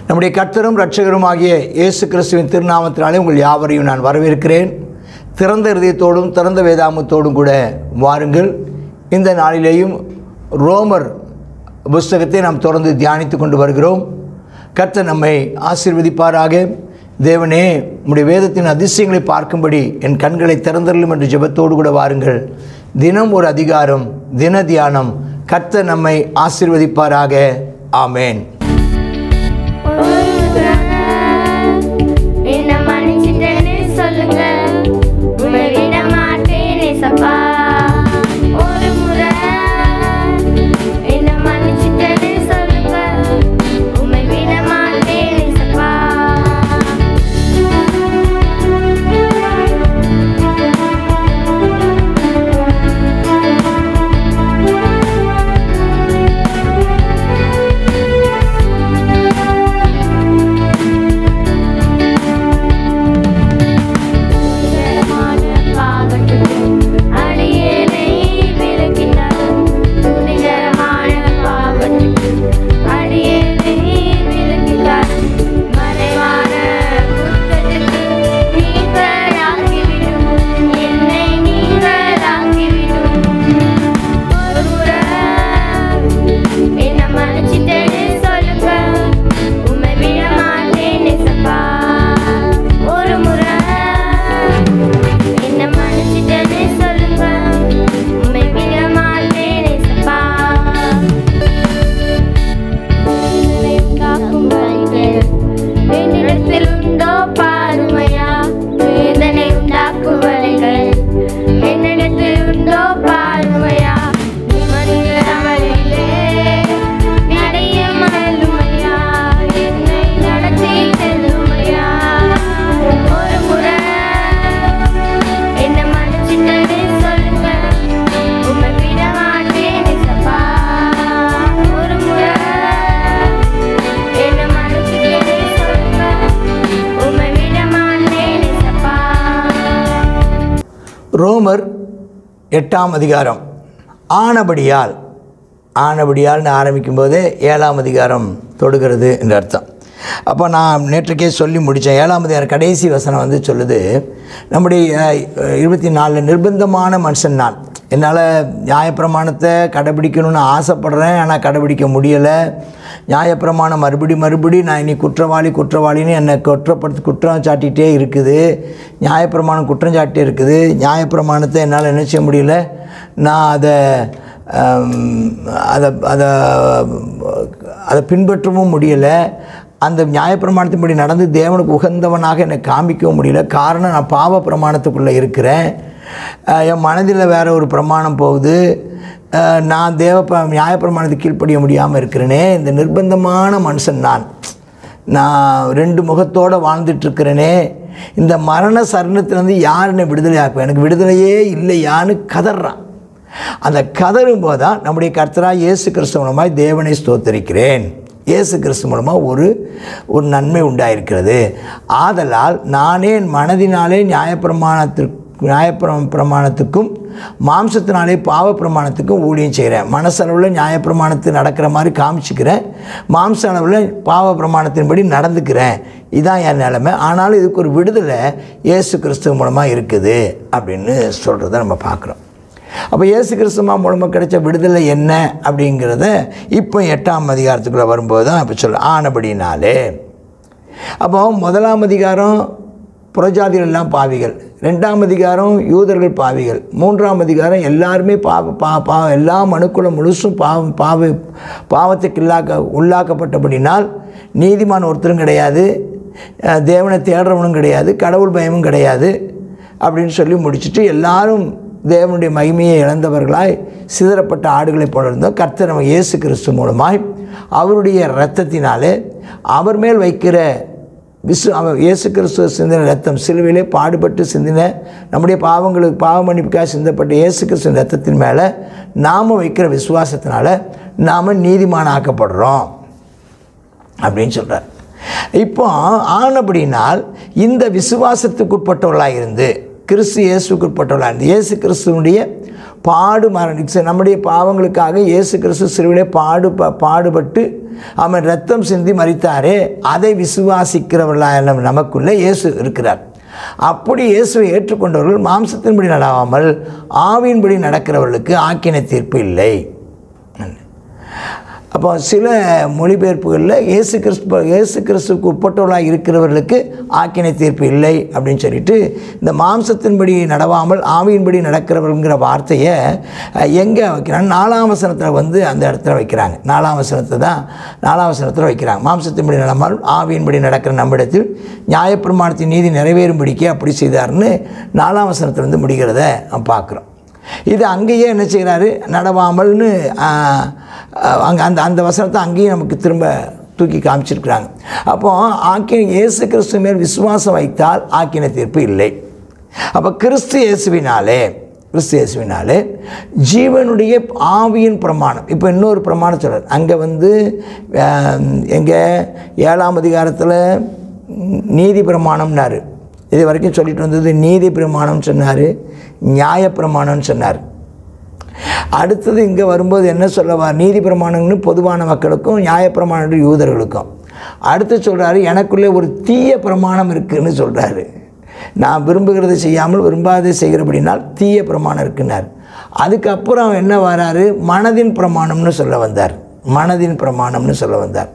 நம்முடைய கர்த்தரும் இரட்சகரும் ஆகிய இயேசு கிறிஸ்துவின் திருநாமத்தினாலே உங்கள் யாவரையும் நான் வரவேற்கிறேன் திறந்த இருதயத்தோடும் திறந்த வேதாமத்தோடும் கூட வாருங்கள் இந்த நாளிலேயும் ரோமர் புஸ்தகத்தை நாம் தொடர்ந்து தியானித்து கொண்டு வருகிறோம் கர்த்தர் நம்மை ஆசீர்வதிப்பாராக தேவனே உம்முடைய வேதத்தின் அதிசயங்களை பார்க்கும்படி என் கண்களை திறந்தரலும் என்று ஜெபத்தோடு கூட வாருங்கள் தினம் ஒரு அதிகாரம் தின தியானம் கர்த்தர் நம்மை ஆசீர்வதிப்பாராக ஆமேன் என்ன மன்னிச்சிட்டேன்னு சொல்லுங்க உண்மை விட மாட்டேனே சப்பா ஒரு முறை என்ன மன்னிச்சிட்டேன்னு சொல்லுங்க உண்மை விட மாட்டேனே சப்பா துணிகரமான பாவத்துக்கு அடியேனை விலக்கினார். துணிகரமான பாவத்துக்கு அடியேனை விலக்கினார். மறைவான குற்றத்துக்கு நீங்களாக்கிவிடும். என்னை நீங்களாக்கிவிடும். ஒரு முறை என்ன மன்னிச்சிட்டேன்னு சொல்லுங்க உண்மை விட மாட்டேன் சப்பா ஒரு முறை என்ன மன்னிச்சிட்டேன்னு சொல்லுங்க உண்மை விட மாட்டேன் சப்பா காக்கும் வழிகள் என்னிடத்தில் உண்டோ பாருமையா வேதனை உண்டாக்கும் வழிகள் என்னிடத்தில் உண்டோ பாருமையா மனிதரமலிலே நடைய மல்லுமையா என்னை நடத்தி செல்லுமையா ஒரு முறை என்ன மன்னிச்சிட்டது சொல்லுங்க உண்மை விட மாட்டேன் சப்பா ஒரு முறை என்ன மன்னிச்சிட்டது சொல்லுங்க உண்மை விட மாட்டேன் சப்பா ரோமர் எட்டாம் அதிகாரம் ஆனபடியால் ஆனபடியால்னு ஆரம்பிக்கும் போதே ஏழாம் அதிகாரம் தொடுகிறது என்று அர்த்தம் அப்போ நான் நேற்றுக்கே சொல்லி முடித்தேன் ஏழாம் அதிகாரம் கடைசி வசனம் வந்து சொல்லுது நம்முடைய அஹ், இருபத்தி நாலு நிர்பந்தமான மனுஷன் நான் என்னால் நியாயப்பிரமாணத்தை கடைபிடிக்கணும்னு ஆசைப்படுறேன் ஆனால் கடைபிடிக்க முடியலை நியாயப்பிரமாணம் மறுபடி மறுபடி நான் இனி குற்றவாளி குற்றவாளின்னு என்னை குற்றப்படுத்தி குற்றம் சாட்டிகிட்டே இருக்குது நியாயப்பிரமாணம் குற்றம் சாட்டிகிட்டே இருக்குது நியாயப்பிரமாணத்தை என்னால் என்ன செய்ய முடியல நான் அதை ஆம், அதை அதை அதை பின்பற்றவும் முடியலை அந்த நியாயப்பிரமாணத்தின்படி நடந்து தேவனுக்கு உகந்தவனாக என்னை காமிக்கவும் முடியல காரணம் நான் பாவ பிரமாணத்துக்குள்ளே இருக்கிறேன் அஹ், என் மனதில் வேற ஒரு பிரமாணம் போகுது அஹ், நான் தேவ ப- நியாயப்பிரமாணத்துக்கு கீழ்ப்படிய முடியாமல் இருக்கிறேனே இந்த நிர்பந்தமான மனுஷன் நான் நான் ரெண்டு முகத்தோடு வாழ்ந்துட்டுருக்கிறேனே இந்த மரண சரணத்திலேருந்து யார் என்னை விடுதலை ஆக்குவேன் எனக்கு விடுதலையே இல்லையான்னு கதறான் அந்த கதறும் போது தான் நம்முடைய கர்த்தராக இயேசு கிறிஸ்து மூலமாய் தேவனை ஸ்தோத்தரிக்கிறேன் இயேசு கிறிஸ்து மூலமாக ஒரு ஒரு நன்மை உண்டாயிருக்கிறது ஆதலால் நானே என் மனதினாலே நியாயப்பிரமாணத்திற்கு நியாயப்பிர பிரமாணத்துக்கும் மாம்சத்தினாலே பாவ பிரமாணத்துக்கும் ஊழியம் செய்கிறேன் மனசளவில் நியாயப்பிரமாணத்து நடக்கிற மாதிரி காமிச்சிக்கிறேன் மாம்ச அளவில் பாவ பிரமாணத்தின்படி நடந்துக்கிறேன் இதான் என் நிலைமை ஆனாலும் இதுக்கு ஒரு விடுதலை இயேசு கிறிஸ்துவ மூலமாக இருக்குது அப்படின்னு சொல்கிறத நம்ம பார்க்குறோம் அப்போ இயேசு கிறிஸ்துமா மூலமாக கிடைச்ச விடுதலை என்ன அப்படிங்கிறத இப்போ எட்டாம் அதிகாரத்துக்குள்ளே வரும்போது தான் இப்போ சொல்ல ஆனபடினாலே அப்போ முதலாம் அதிகாரம் புறஜாதிகள் எல்லாம் பாவிகள் ரெண்டாம் அதிகாரம் யூதர்கள் பாவிகள் மூன்றாம் அதிகாரம் எல்லாருமே பாவ பா பா எல்லா மனுக்குலம் முழுசும் பாவம் பாவ பாவத்துக்கு இல்லாக்க உள்ளாக்கப்பட்டபடினால் நீதிமான் ஒருத்தரும் கிடையாது அஹ் தேவனை தேடுறவனும் கிடையாது கடவுள் பயமும் கிடையாது அப்படின்னு சொல்லி முடிச்சுட்டு எல்லாரும் தேவனுடைய மகிமையை இழந்தவர்களாய் சிதறப்பட்ட ஆடுகளைப் போல இருந்தோம் கர்த்தர் நம்ம இயேசு கிறிஸ்து மூலமாய் அவருடைய இரத்தத்தினாலே அவர் மேல் வைக்கிற விசு அவர் இயேசு கிறிஸ்துவ சிந்தின ரத்தம் சிலுவையிலே பாடுபட்டு சிந்தின நம்முடைய பாவங்களுக்கு பாவ மன்னிப்புக்காக சிந்தப்பட்ட இயேசு கிறிஸ்துவின் ரத்தத்தின் மேலே நாம் வைக்கிற விசுவாசத்தினால நாம் நீதிமானாக்கப்படுறோம் அப்படின்னு சொல்கிறார் இப்போ ஆனபடினால் இந்த விசுவாசத்துக்குட்பட்டவர்களாக இருந்து கிறிஸ்து இயேசுக்குட்பட்டவர்களாக இருந்து இயேசு கிறிஸ்துவனுடைய பாடு மரணி நம்முடைய பாவங்களுக்காக இயேசு கிறிஸ்து சிறுவிலே பாடு ப- பாடுபட்டு அவன் ரத்தம் சிந்தி மறித்தாரே அதை விசுவாசிக்கிறவர்களாக நமக்குள்ளே இயேசு இருக்கிறார் அப்படி இயேசுவை ஏற்றுக்கொண்டவர்கள் மாம்சத்தின்படி நடாவாமல் ஆவியின்படி நடக்கிறவர்களுக்கு ஆக்கினை தீர்ப்பு இல்லை அப்போ சில மொழிபெயர்ப்புகளில் இயேசு கிறிஸ்து இயேசு கிறிஸ்துவுக்கு உட்பட்டவர்களாக இருக்கிறவர்களுக்கு ஆக்கினை தீர்ப்பு இல்லை அப்படின்னு சொல்லிட்டு இந்த மாம்சத்தின்படி நடவாமல் ஆவியின்படி நடக்கிறவர்கள்ங்கிற வார்த்தையை எங்கே வைக்கிறாங்க நாலாம் வசனத்தில் வந்து அந்த இடத்துல வைக்கிறாங்க நாலாம் வசனத்தை தான் நாலாம் வசனத்தில் வைக்கிறாங்க மாம்சத்தின்படி நடமால் ஆவியின்படி நடக்கிற நம்மிடத்தில் நியாயப்பிரமாணத்தின் நீதி நிறைவேறும்படிக்கு அப்படி செய்தார்னு நாலாம் வசனத்தில் வந்து முடிகிறத நம்ம பார்க்குறோம் இது அங்கேயே என்ன செய்கிறாரு நடவாமல்னு அங்கே அந்த அந்த வசனத்தை அங்கேயும் நமக்கு திரும்ப தூக்கி காமிச்சிருக்கிறாங்க அப்போ ஆக்கின இயேசு கிறிஸ்து மேல் விசுவாசம் வைத்தால் ஆக்கின தீர்ப்பு இல்லை அப்போ கிறிஸ்து இயேசுவினாலே கிறிஸ்து இயேசுவினாலே ஜீவனுடைய ஆவியின் பிரமாணம் இப்போ இன்னொரு பிரமாணம் சொல்கிறார் அங்கே வந்து எங்கே ஏழாம் அதிகாரத்தில் நீதி பிரமாணம்னாரு இது வரைக்கும் சொல்லிட்டு வந்தது நீதி பிரமாணம்னு சொன்னார் நியாயப்பிரமாணம்னு சொன்னார் அடுத்தது இங்கே வரும்போது என்ன சொல்லவா நீதி பிரமாணம்னு பொதுவான மக்களுக்கும் நியாயப்பிரமாணம் யூதர்களுக்கும் அடுத்து சொல்கிறாரு எனக்குள்ளே ஒரு தீய பிரமாணம் இருக்குன்னு சொல்கிறாரு நான் விரும்புகிறதை செய்யாமல் விரும்பாததை செய்கிறபடினால் தீய பிரமாணம் இருக்குன்னார் அதுக்கப்புறம் என்ன வராரு மனதின் பிரமாணம்னு சொல்ல வந்தார் மனதின் பிரமாணம்னு சொல்ல வந்தார்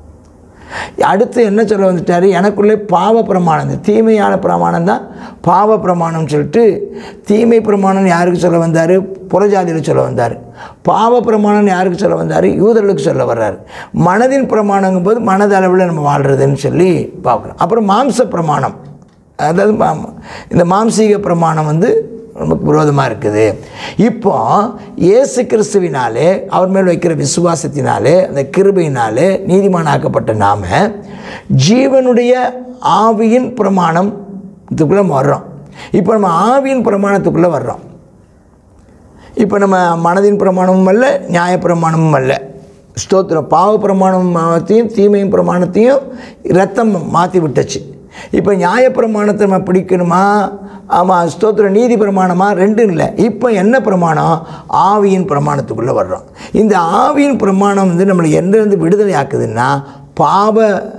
அடுத்து என்ன சொல்ல வந்துட்டார் எனக்குள்ளே பாவ பிரமாணம் இந்த தீமையான பிரமாணம் தான் பாவ பிரமாணம்னு சொல்லிட்டு தீமை பிரமாணம் யாருக்கு சொல்ல வந்தார் புறஜாதியில் சொல்ல வந்தார் பாவ பிரமாணம் யாருக்கு சொல்ல வந்தார் யூதர்களுக்கு சொல்ல வர்றார் மனதின் பிரமாணங்கும் போது மனதளவில் நம்ம வாழ்கிறதுன்னு சொல்லி பார்க்குறோம் அப்புறம் மாம்ச பிரமாணம் அதாவது மா- இந்த மாம்சீக பிரமாணம் வந்து நமக்கு விரோதமாக இருக்குது இப்போ இயேசு கிறிஸ்துவினாலே அவர் மேல் வைக்கிற விசுவாசத்தினாலே அந்த கிருபையினாலே நீதிமானாக்கப்பட்ட நாம ஜீவனுடைய ஆவியின் பிரமாணம் இதுக்குள்ளே வர்றோம் இப்போ நம்ம ஆவியின் பிரமாணத்துக்குள்ளே வர்றோம் இப்போ நம்ம மனதின் பிரமாணமும் அல்ல நியாய பிரமாணமும் அல்ல ஸ்தோத்திரம் பாவ பிரமாணத்தையும் தீமையும் பிரமாணத்தையும் ரத்தம் மாற்றி விட்டுச்சு இப்போ நியாய பிரமாணத்தை நம்ம பிடிக்கணுமா ஆமாம் ஸ்தோத்திர நீதி பிரமாணமா ரெண்டும் இல்லை இப்போ என்ன பிரமாணம் ஆவியின் பிரமாணத்துக்குள்ளே வர்றோம் இந்த ஆவியின் பிரமாணம் வந்து நம்மளை எந்திருந்து விடுதலை ஆக்குதுன்னா பாவ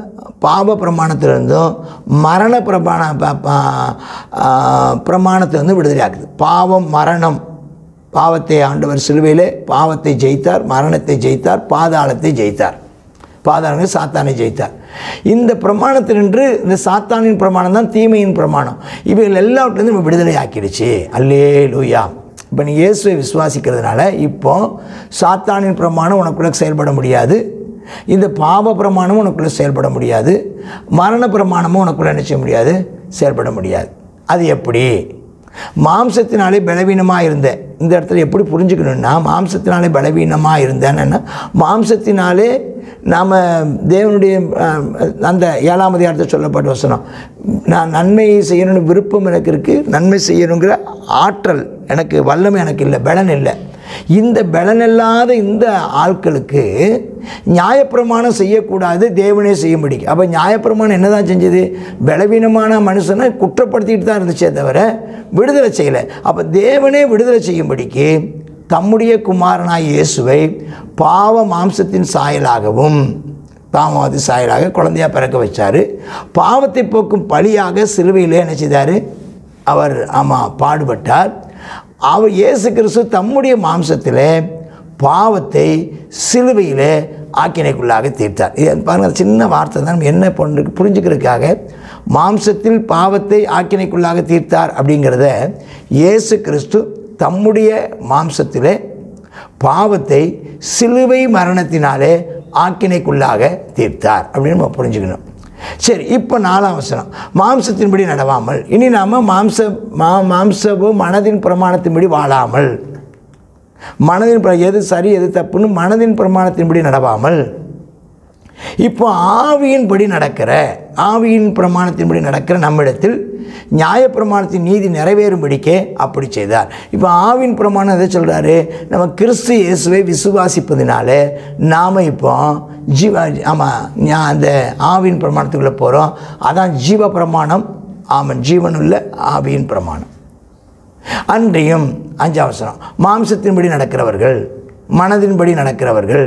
பாவ பிரமாணத்திலிருந்தும் மரண பிரமாண ப- ப- ஆ, பிரமாணத்திலிருந்து விடுதலை ஆக்குது பாவம் மரணம் பாவத்தை ஆண்டவர் சிலுவையிலே பாவத்தை ஜெயித்தார் மரணத்தை ஜெயித்தார் பாதாளத்தை ஜெயித்தார் பாதாளங்கள் சாத்தானை ஜெயித்தார் இந்த பிரமாணத்தினின்று இந்த சாத்தானின் பிரமாணம் தான் தீமையின் பிரமாணம் இவைகள் எல்லாவற்றிலிருந்து நம்ம விடுதலை ஆக்கிடுச்சு அல்லே லூயா இப்போ நீ இயேசுவை விசுவாசிக்கிறதுனால இப்போ சாத்தானின் பிரமாணம் உனக்குள்ள செயல்பட முடியாது இந்த பாவ பிரமாணமும் உனக்குள்ள செயல்பட முடியாது மரண பிரமாணமும் உனக்குள்ள என்ன செய்ய முடியாது செயல்பட முடியாது அது எப்படி மாம்சத்தினாலே பலவீனமாக இருந்தேன் இந்த இடத்துல எப்படி புரிஞ்சுக்கணுன்னா மாம்சத்தினாலே பலவீனமாக இருந்தேன்னா மாம்சத்தினாலே நாம் தேவனுடைய அஹ், அந்த ஏழாம் அதிகாரத்தில் சொல்லப்பட்ட வசனம் நான் நன்மை செய்யணும்னு விருப்பம் எனக்கு இருக்குது நன்மை செய்யணுங்கிற ஆற்றல் எனக்கு வல்லமை எனக்கு இல்லை பலன் இல்லை இந்த பலனில்லாத இந்த ஆட்களுக்கு நியாயப்பிரமாணம் செய்யக்கூடாது தேவனே செய்யும்படி அப்போ நியாயப்பிரமாணம் என்ன தான் செஞ்சது பலவீனமான மனுஷனை குற்றப்படுத்திட்டு தான் இருந்துச்சே தவிர விடுதலை செய்யலை அப்போ தேவனே விடுதலை செய்யும்படிக்கு தம்முடைய குமாரனாய் இயேசுவை பாவ மாம்சத்தின் சாயலாகவும் பாவமாவது சாயலாக குழந்தையா பிறக்க வச்சார் பாவத்தை போக்கும் பழியாக சிலுவையிலே என்ன செய்தார் அவர் ஆமாம் பாடுபட்டார் அவர் இயேசு கிறிஸ்து தம்முடைய மாம்சத்திலே பாவத்தை சிலுவையிலே ஆக்கினைக்குள்ளாக தீர்த்தார் இது பாருங்கள் சின்ன வார்த்தை தான் நம்ம என்ன பண்ணு புரிஞ்சுக்கிறதுக்காக மாம்சத்தில் பாவத்தை ஆக்கினைக்குள்ளாக தீர்த்தார் அப்படிங்கிறத இயேசு கிறிஸ்து தம்முடைய மாம்சத்திலே பாவத்தை சிலுவை மரணத்தினாலே ஆக்கினைக்குள்ளாக தீர்த்தார் அப்படின்னு நம்ம புரிஞ்சுக்கணும் சரி இப்போ நாலாம் வசனம் மாம்சத்தின்படி நடவாமல் இனி நாம் மாம்ச மா மாம்சவோ மனதின் பிரமாணத்தின்படி வாழாமல் மனதின் பிர- எது சரி எது தப்புன்னு மனதின் பிரமாணத்தின்படி நடவாமல் இப்போ ஆவியின்படி நடக்கிற ஆவியின் பிரமாணத்தின்படி நடக்கிற நம்மிடத்தில் நியாயப்பிரமாணத்தின் நீதி நிறைவேறும்படிக்கே அப்படி செய்தார் இப்போ ஆவின் பிரமாணம் எதை சொல்கிறாரு நம்ம கிறிஸ்து இயேசுவை விசுவாசிப்பதினால நாம் இப்போ ஜீவ ஆமாம் ஞா- அந்த ஆவியின் பிரமாணத்துக்குள்ளே போகிறோம் அதான் ஜீவ பிரமாணம் ஆமாம் ஜீவனுள்ள ஆவியின் பிரமாணம் அன்றியும் அஞ்சாம் வசனம் மாம்சத்தின்படி நடக்கிறவர்கள் மனதின்படி நடக்கிறவர்கள்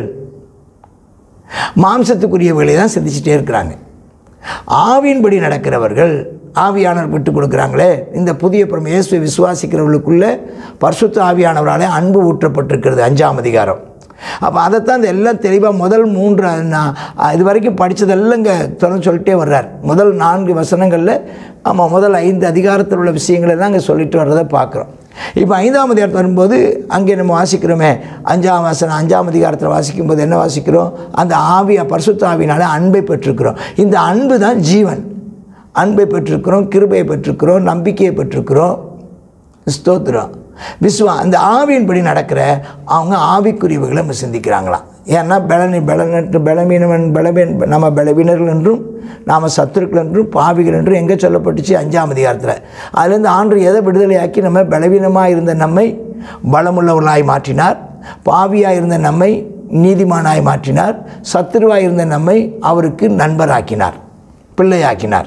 மாம்சத்துக்குரியவர்களை தான் சிந்திச்சுட்டே இருக்கிறாங்க ஆவியின்படி நடக்கிறவர்கள் ஆவியானவர் விட்டு கொடுக்குறாங்களே இந்த புதிய புறம் இயேசுவை விசுவாசிக்கிறவர்களுக்குள்ள பரிசுத்த ஆவியானவராலே அன்பு ஊற்றப்பட்டிருக்கிறது அஞ்சாம் அதிகாரம் அப்போ அதைத்தான் இந்த எல்லாம் தெளிவாக முதல் மூன்று நான் இது வரைக்கும் படித்ததெல்லாம் இங்கே தொடர்ந்து சொல்லிட்டே வர்றார் முதல் நான்கு வசனங்களில் ஆமாம் முதல் ஐந்து அதிகாரத்தில் உள்ள விஷயங்களை தான் இங்கே சொல்லிட்டு வர்றதை பார்க்குறோம் இப்போ ஐந்தாம் அதிகாரத்தில் வரும்போது அங்கே நம்ம வாசிக்கிறோமே அஞ்சாம் வசனம் அஞ்சாம் அதிகாரத்தில் வாசிக்கும்போது என்ன வாசிக்கிறோம் அந்த ஆவியா பரிசுத்த ஆவினால அன்பை பெற்றிருக்கிறோம் இந்த அன்பு தான் ஜீவன் அன்பை பெற்றிருக்கிறோம் கிருபையை பெற்றிருக்கிறோம் நம்பிக்கையை பெற்றிருக்கிறோம் ஸ்தோத்திரம் விஸ்வா அந்த ஆவியின்படி நடக்கிற அவங்க ஆவிக்குரியவுகளை நம்ம சிந்திக்கிறாங்களாம் ஏன்னா பலனி பலனற்று பலவீனவன் பலவீன் நம்ம பலவீனர்கள் என்றும் நாம் சத்துருக்கள் என்றும் பாவிகள் என்றும் எங்கே சொல்லப்பட்டுச்சு அஞ்சாம் அதிகாரத்தில் அதுலேருந்து ஆண்டு எதை விடுதலையாக்கி நம்ம பலவீனமாக இருந்த நம்மை பலமுள்ளவர்களாய் மாற்றினார் பாவியாக இருந்த நம்மை நீதிமானாய் மாற்றினார் சத்துருவாய் இருந்த நம்மை அவருக்கு நண்பராக்கினார் பிள்ளையாக்கினார்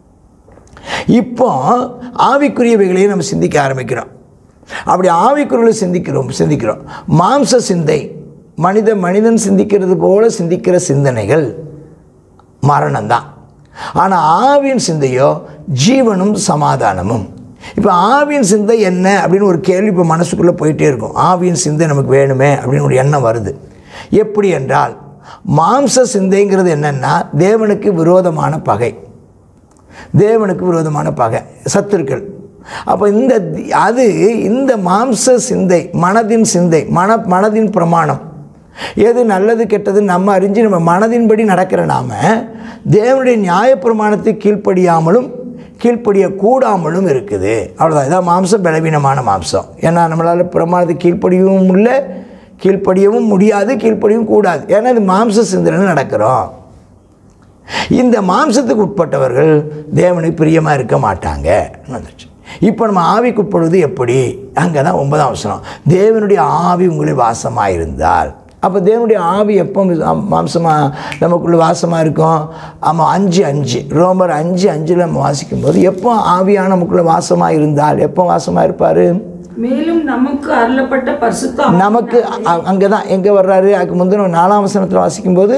இப்போ ஆவிக்குரியவைகளையும் நம்ம சிந்திக்க ஆரம்பிக்கிறோம் அப்படி ஆவிக்குரியலை சிந்திக்கிறோம் சிந்திக்கிறோம் மாம்ச சிந்தை மனித மனிதன் சிந்திக்கிறது போல சிந்திக்கிற சிந்தனைகள் மரணம்தான் ஆனால் ஆவியின் சிந்தையோ ஜீவனும் சமாதானமும் இப்போ ஆவியின் சிந்தை என்ன அப்படின்னு ஒரு கேள்வி இப்போ மனசுக்குள்ளே போயிட்டே இருக்கும் ஆவியின் சிந்தை நமக்கு வேணுமே அப்படின்னு ஒரு எண்ணம் வருது எப்படி என்றால் மாம்ச சிந்தைங்கிறது என்னென்னா தேவனுக்கு விரோதமான பகை தேவனுக்கு விரோதமான பகை சத்துருக்கள் அப்போ இந்த அது இந்த மாம்ச சிந்தை மனதின் சிந்தை மன மனதின் பிரமாணம் எது நல்லது கெட்டது நம்ம அறிஞ்சு நம்ம மனதின்படி நடக்கிற நாம தேவனுடைய நியாயப்பிரமாணத்தை கீழ்ப்படியாமலும் கீழ்ப்படிய கூடாமலும் இருக்குது அவ்வளோதான் இதான் மாம்சம் பலவீனமான மாம்சம் ஏன்னா நம்மளால் பிரமாணத்தை கீழ்ப்படியவும் இல்லை கீழ்ப்படியவும் முடியாது கீழ்ப்படியவும் கூடாது ஏன்னா இது மாம்ச சிந்தனை நடக்கிறோம் இந்த மாம்சத்துக்கு உட்பட்டவர்கள் தேவனுக்கு பிரியமாக இருக்க மாட்டாங்க வந்துச்சு இப்போ நம்ம ஆவிக்கு உட்படுவது எப்படி அங்கே தான் ஒன்பதாம் வசனம் தேவனுடைய ஆவி உங்களை வாசமாக இருந்தால் அப்போ தேவனுடைய ஆவி எப்போ மாம்சமாக நமக்குள்ளே வாசமாக இருக்கும் ஆமாம் அஞ்சு அஞ்சு ரோமர் அஞ்சு அஞ்சில் நம்ம வாசிக்கும்போது எப்போ ஆவியான நமக்குள்ளே வாசமாக இருந்தால் எப்போ வாசமாக இருப்பார் மேலும் நமக்கு அருளப்பட்ட பரிசுத்த நமக்கு அங்கே தான் எங்கே வர்றாரு அதுக்கு முந்தின நாலாம் வசனத்தில் வாசிக்கும்போது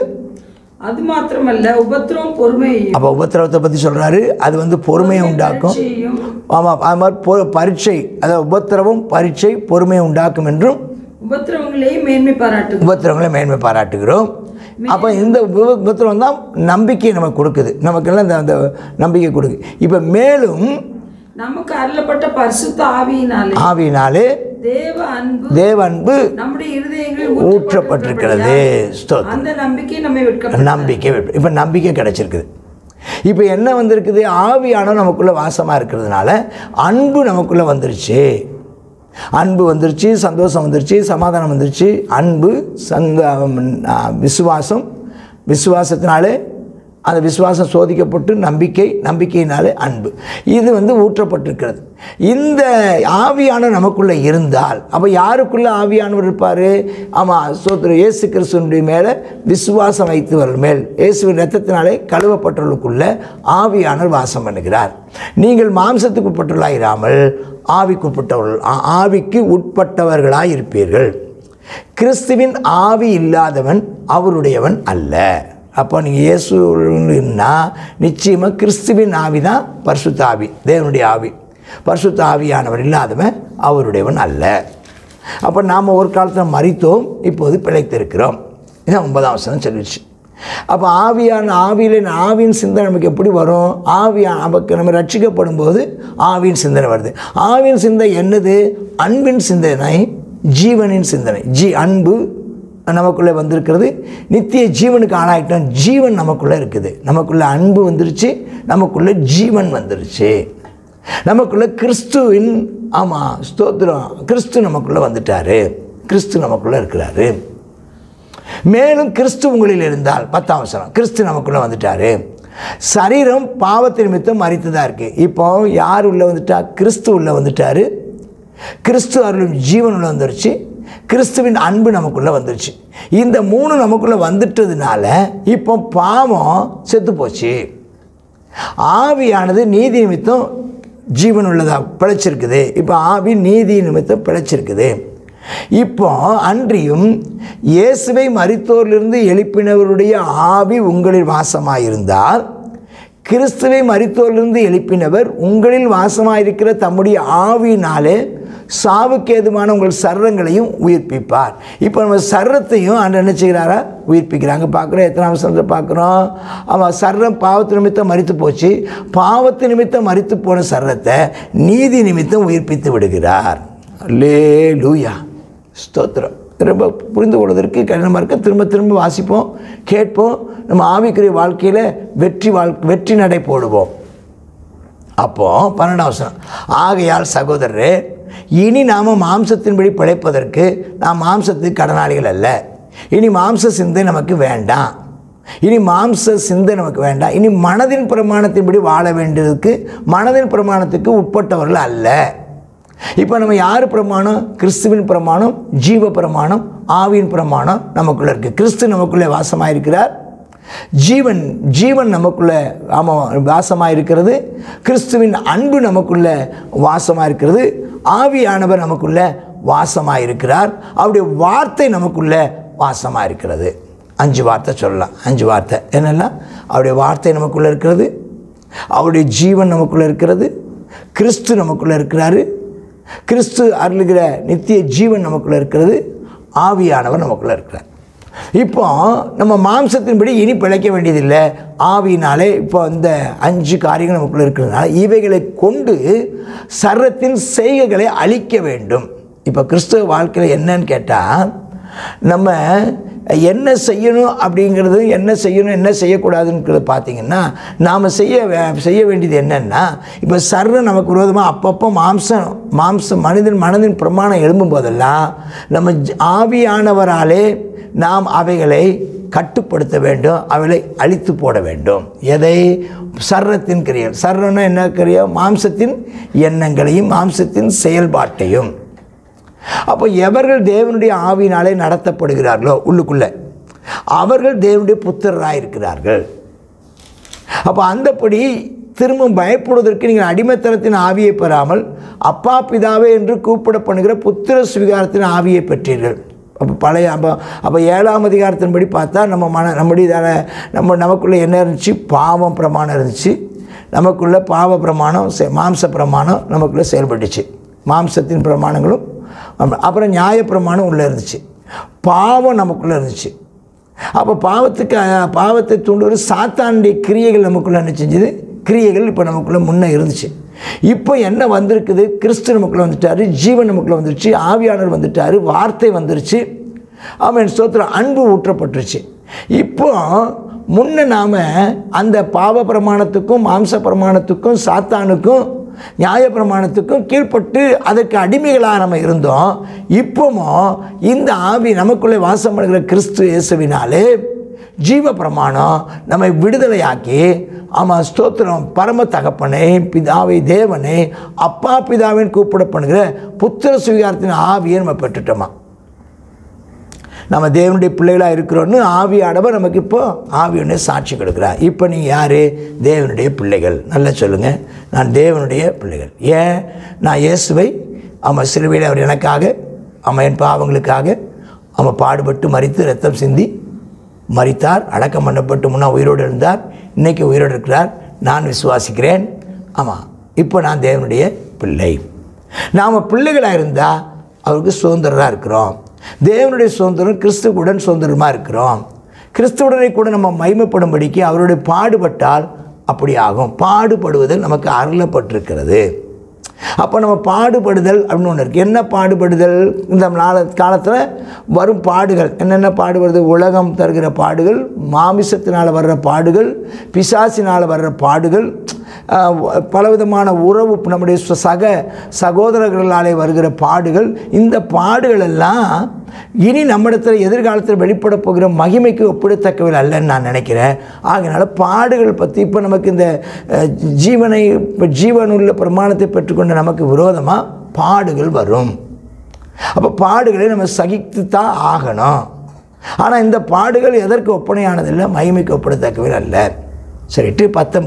அது மாத்திரமல்ல உபத்திரம் பொறுமையையும் அப்போ உபத்திரவத்தை பற்றி சொல்கிறாரு அது வந்து பொறுமையை உண்டாக்கும் பரீட்சையையும், ஆமாம் அது மாதிரி பொ பரீட்சை அதாவது உபத்திரவம் பரீட்சை பொறுமையை உண்டாக்கும் என்றும் உபத்திரவங்களையும் மேன்மை பாராட்டுது உபத்திரவங்களை மேன்மை பாராட்டுகிறோம் அப்போ இந்த உப- உபத்திரவம் தான் நம்பிக்கையை நமக்கு கொடுக்குது நமக்கெல்லாம் இந்த அந்த நம்பிக்கை கொடுக்குது இப்போ மேலும் நமக்கு அருளப்பட்ட பரிசுத்த ஆவியினாலே ஆவியினாலே தேவ அன்பு தேவ அன்பு நம்முடைய இருதயங்களில் ஊற்றப்பட்டிருக்கிறது ஸ்தோத்திரம் அந்த நம்பிக்கை நம்மை வெட்க நம்பிக்கை இப்போ நம்பிக்கை கிடைச்சிருக்குது இப்போ என்ன வந்திருக்குது ஆவியானவர் நமக்குள்ளே வாசமாக இருக்கிறதுனால அன்பு நமக்குள்ளே வந்துருச்சு அன்பு வந்துருச்சு சந்தோஷம் வந்துருச்சு சமாதானம் வந்துருச்சு அன்பு சந்த ஆ, விசுவாசம் விசுவாசத்தினாலே அந்த விசுவாசம் சோதிக்கப்பட்டு நம்பிக்கை நம்பிக்கையினாலே அன்பு இது வந்து ஊற்றப்பட்டிருக்கிறது இந்த ஆவியானவர் நமக்குள்ளே இருந்தால் அப்போ யாருக்குள்ளே ஆவியானவர் இருப்பார் ஆமாம் சோத்திர இயேசு கிறிஸ்துவனுடைய மேலே விசுவாசம் வைத்தவர்கள் மேல் இயேசுவின் ரத்தத்தினாலே கழுவப்பட்டவர்களுக்குள்ள ஆவியானவர் வாசம் பண்ணுகிறார் நீங்கள் மாம்சத்துக்கு உட்பட்டவர்களாக இராமல் ஆவிக்குட்பட்டவர்கள் ஆ- ஆவிக்கு உட்பட்டவர்களாக இருப்பீர்கள் கிறிஸ்துவின் ஆவி இல்லாதவன் அவருடையவன் அல்ல அப்போ நீங்கள் இயேசுன்னா நிச்சயமாக கிறிஸ்துவின் ஆவி தான் பரிசுத்த ஆவி தேவனுடைய ஆவி பரிசுத்த ஆவியானவர் இல்லாதவன் அவருடையவன் அல்ல அப்போ நாம் ஒரு காலத்தில் மறித்தோம் இப்போது பிழைத்திருக்கிறோம் இதான் ஒன்பதாம் வசனம் சொல்லிடுச்சு அப்போ ஆவியான ஆவியில் ஆவியின் சிந்தனை நமக்கு எப்படி வரும் ஆவியா நமக்கு நம்ம ரட்சிக்கப்படும் போது ஆவியின் சிந்தனை வருது ஆவியின் சிந்தனை என்னது அன்பின் சிந்தனை ஜீவனின் சிந்தனை ஜீ அன்பு நமக்குள்ளே வந்திருக்கிறது நித்திய ஜீவனுக்கு ஆளாயிட்டோம் ஜீவன் நமக்குள்ளே இருக்குது நமக்குள்ளே அன்பு வந்துருச்சு நமக்குள்ளே ஜீவன் வந்துருச்சு நமக்குள்ளே கிறிஸ்துவின் ஆமாம் ஸ்தோத்திரம் கிறிஸ்து நமக்குள்ளே வந்துட்டாரு கிறிஸ்து நமக்குள்ளே இருக்கிறாரு மேலும் கிறிஸ்து உங்களில் இருந்தால் பத்தாம் வசனம் கிறிஸ்து நமக்குள்ளே வந்துட்டாரு சரீரம் பாவத்தின் நிமித்தம் மறித்ததாக இருக்குது இப்போ யார் உள்ளே வந்துட்டா கிறிஸ்து உள்ளே வந்துட்டாரு கிறிஸ்து அருளும் ஜீவன் உள்ள வந்துருச்சு கிறிஸ்துவின் அன்பு நமக்குள்ளே வந்துருச்சு இந்த மூணு நமக்குள்ளே வந்துட்டதுனால இப்போ பாவம் செத்து போச்சு ஆவியானது நீதி நிமித்தம் ஜீவன் உள்ளதா பிழைச்சிருக்குது இப்போ ஆவி நீதி நிமித்தம் பிழைச்சிருக்குது இப்போ அன்றியும் இயேசுவை மரித்தோரிலிருந்து எழுப்பினவருடைய ஆவி உங்களில் வாசமாயிருந்தால் கிறிஸ்துவை மரித்தோரிலிருந்து எழுப்பினவர் உங்களில் வாசமாயிருக்கிற தம்முடைய ஆவியினாலே சாவுக்கு ஏதுவான உங்கள் சர்ரங்களையும் உயிர்ப்பிப்பார் இப்போ நம்ம சர்ரத்தையும் ஆண்டு என்ன செய்கிறாரா உயிர்ப்பிக்கிறாங்க பார்க்குறோம் எத்தனை அவசரத்தில் பார்க்குறோம் அவன் சர்ரம் பாவத்து நிமித்தம் மறித்து போச்சு பாவத்து நிமித்தம் மறித்து போன சர்ரத்தை நீதி நிமித்தம் உயிர்ப்பித்து விடுகிறார் லே லூயா ஸ்தோத்திரம் ரொம்ப புரிந்து கொள்வதற்கு கடினமாக இருக்க திரும்ப திரும்ப வாசிப்போம் கேட்போம் நம்ம ஆவிக்குரிய வாழ்க்கையில் வெற்றி வாழ் வெற்றி நடை போடுவோம் அப்போ பன்னெண்டாம் வசனம் ஆகையால் சகோதரரே இனி நாம் மாம்சத்தின்படி பிழைப்பதற்கு நாம் மாம்சத்துக்கு கடனாளிகள் அல்ல இனி மாம்ச சிந்தை நமக்கு வேண்டாம் இனி மாம்ச சிந்தை நமக்கு வேண்டாம் இனி மனதின் பிரமாணத்தின்படி வாழ வேண்டியதுக்கு மனதின் பிரமாணத்துக்கு உட்பட்டவர்கள் அல்ல இப்போ நம்ம யார் பிரமாணம் கிறிஸ்துவின் பிரமாணம் ஜீவ பிரமாணம் ஆவியின் பிரமாணம் நமக்குள்ளே இருக்குது கிறிஸ்து நமக்குள்ளே வாசமாக இருக்கிறார் ஜீவன் ஜீவன் நமக்குள்ள ஆமாம் வாசமாக இருக்கிறது கிறிஸ்துவின் அன்பு நமக்குள்ள வாசமாக இருக்கிறது ஆவியானவர் நமக்குள்ள வாசமாக இருக்கிறார் அவருடைய வார்த்தை நமக்குள்ள வாசமாக இருக்கிறது அஞ்சு வார்த்தை சொல்லலாம் அஞ்சு வார்த்தை என்னெல்லாம் அவருடைய வார்த்தை நமக்குள்ளே இருக்கிறது அவருடைய ஜீவன் நமக்குள்ளே இருக்கிறது கிறிஸ்து நமக்குள்ளே இருக்கிறாரு கிறிஸ்து அருளுகிற நித்திய ஜீவன் நமக்குள்ளே இருக்கிறது ஆவியானவர் நமக்குள்ளே இருக்கிறார் இப்போ நம்ம மாம்சத்தின்படி இனி பிழைக்க வேண்டியதில்லை ஆவியினாலே இப்போ இந்த அஞ்சு காரியங்கள் நமக்குள்ளே இருக்கிறதுனால இவைகளை கொண்டு சர்ரத்தின் செய்கைகளை அழிக்க வேண்டும் இப்போ கிறிஸ்துவ வாழ்க்கையில் என்னன்னு கேட்டால் நம்ம என்ன செய்யணும் அப்படிங்கிறது என்ன செய்யணும் என்ன செய்யக்கூடாதுங்கிறது பார்த்தீங்கன்னா நாம் செய்ய வே- செய்ய வேண்டியது என்னென்னா இப்போ சர்வ நமக்கு விரோதமாக அப்பப்போ மாம்சம் மாம்சம் மனிதன் மனதின் பிரமாணம் எழும்பும் போதெல்லாம் நம்ம ஜ- ஆவியானவராலே நாம் அவைகளை கட்டுப்படுத்த வேண்டும் அவைகளை அழித்து போட வேண்டும் எதை சர்ரத்தின் கிரியல் சர்ரம்னா என்ன கிரியம் மாம்சத்தின் எண்ணங்களையும் மாம்சத்தின் செயல்பாட்டையும் அப்போ எவர்கள் தேவனுடைய ஆவியினாலே நடத்தப்படுகிறார்களோ உள்ளுக்குள்ளே அவர்கள் தேவனுடைய புத்திரராக இருக்கிறார்கள் அப்போ அந்தப்படி திரும்பவும் பயப்படுவதற்கு நீங்கள் அடிமைத்தனத்தின் ஆவியை பெறாமல் அப்பா பிதாவே என்று கூப்பிடப்படுகிற புத்திர சுவிகாரத்தின் ஆவியை பெற்றீர்கள் அப்போ பழைய அப்போ அப்போ ஏழாம் அதிகாரத்தின்படி பார்த்தா நம்ம மன நம்முடைய இதால- நம்ம நமக்குள்ளே என்ன இருந்துச்சு பாவம் பிரமாணம் இருந்துச்சு நமக்குள்ள பாவ பிரமாணம் செ- மாம்ச பிரமாணம் நமக்குள்ளே செயல்பட்டுச்சு மாம்சத்தின் பிரமாணங்களும் அப்புறம் அப்புறம் நியாய பிரமாணம் உள்ளே இருந்துச்சு பாவம் நமக்குள்ளே இருந்துச்சு அப்போ பாவத்துக்கு அஹ், பாவத்தை தூண்டுவது சாத்தானுடைய கிரியைகள் நமக்குள்ளே என்ன செஞ்சது கிரியைகள் இப்போ நமக்குள்ளே முன்னே இருந்துச்சு இப்போ என்ன வந்திருக்குது கிறிஸ்து நமக்குள்ளே வந்துட்டாரு ஜீவன் நமக்குள்ளே வந்துருச்சு ஆவியானவர் வந்துட்டாரு வார்த்தை வந்துருச்சு அவன் ஸ்தோத்திரம் அன்பு ஊற்றப்பட்டுருச்சு இப்போ முன்ன நாம் அந்த பாவ பிரமாணத்துக்கும் மாம்ச பிரமாணத்துக்கும் சாத்தானுக்கும் நியாய பிரமாணத்துக்கும் கீழ்ப்பட்டு அதற்கு அடிமைகளாக நம்ம இருந்தோம் இப்போவும் இந்த ஆவி நமக்குள்ளே வாசம் பண்ணுகிற கிறிஸ்து இயேசுவினாலே ஜீவ பிரமாணம் நம்மை விடுதலையாக்கி ஆமாம் ஸ்தோத்திரம் பரம தகப்பனை பிதாவை தேவனை அப்பா பிதாவின் கூப்பிட பண்ணுகிற புத்திர சுவிகாரத்தின் ஆவியை நம்ம பெற்றுட்டோமா நம்ம தேவனுடைய பிள்ளைகளாக இருக்கிறோன்னு ஆவியானவர் நமக்கு இப்போ ஆவியுடைய சாட்சி கொடுக்குறார் இப்போ நீங்கள் யார் தேவனுடைய பிள்ளைகள் நல்லா சொல்லுங்கள் நான் தேவனுடைய பிள்ளைகள் ஏன் நான் இயேசுவை அவன் சிலுவையில் அவர் எனக்காக அவன் என் பாவங்களுக்காக அவன் பாடுபட்டு மறித்து ரத்தம் சிந்தி மறித்தார் அடக்கம் பண்ணப்பட்டு முன்னா உயிரோடு இருந்தார் இன்னைக்கு உயிரோடு இருக்கிறார் நான் விசுவாசிக்கிறேன் ஆமாம் இப்போ நான் தேவனுடைய பிள்ளை நாம் பிள்ளைகளாக இருந்தால் அவருக்கு சுதந்திரராக இருக்கிறோம் தேவனுடைய சுதந்திரம் கிறிஸ்துவுடன் சுதந்திரமாக இருக்கிறோம் கிறிஸ்துவுடனே கூட நம்ம மைமைப்படும்படிக்கு அவருடைய பாடுபட்டால் அப்படி ஆகும் பாடுபடுவதில் நமக்கு அருளப்பட்டிருக்கிறது அப்போ நம்ம பாடுபடுதல் அப்படின்னு ஒன்று இருக்குது என்ன பாடுபடுதல் இந்த நாள காலத்தில் வரும் பாடுகள் என்னென்ன பாடுபடுது உலகம் தருகிற பாடுகள் மாமிசத்தினால் வர்ற பாடுகள் பிசாசினால் வர்ற பாடுகள் ஆஹ், பலவிதமான உறவு நம்முடைய ச- சக சகோதரர்களாலே வருகிற பாடுகள் இந்த பாடுகள் எல்லாம் இனி நம்மிடத்தில் எதிர்காலத்தில் வெளிப்பட போகிற மகிமைக்கு ஒப்பிடத்தக்கவை அல்லன்னு நான் நினைக்கிறேன் ஆகையினால பாடுகள் பற்றி இப்போ நமக்கு இந்த அஹ், ஜீவனை இப்போ ஜீவனுள்ள பிரமாணத்தை பெற்றுக்கொண்ட நமக்கு விரோதமாக பாடுகள் வரும் அப்போ பாடுகளை நம்ம சகித்து தான் ஆகணும் ஆனால் இந்த பாடுகள் எதற்கு ஒப்பனையானதில்லை மகிமைக்கு ஒப்பிடத்தக்கவை அல்ல சரிட்டு பத்தொம்போது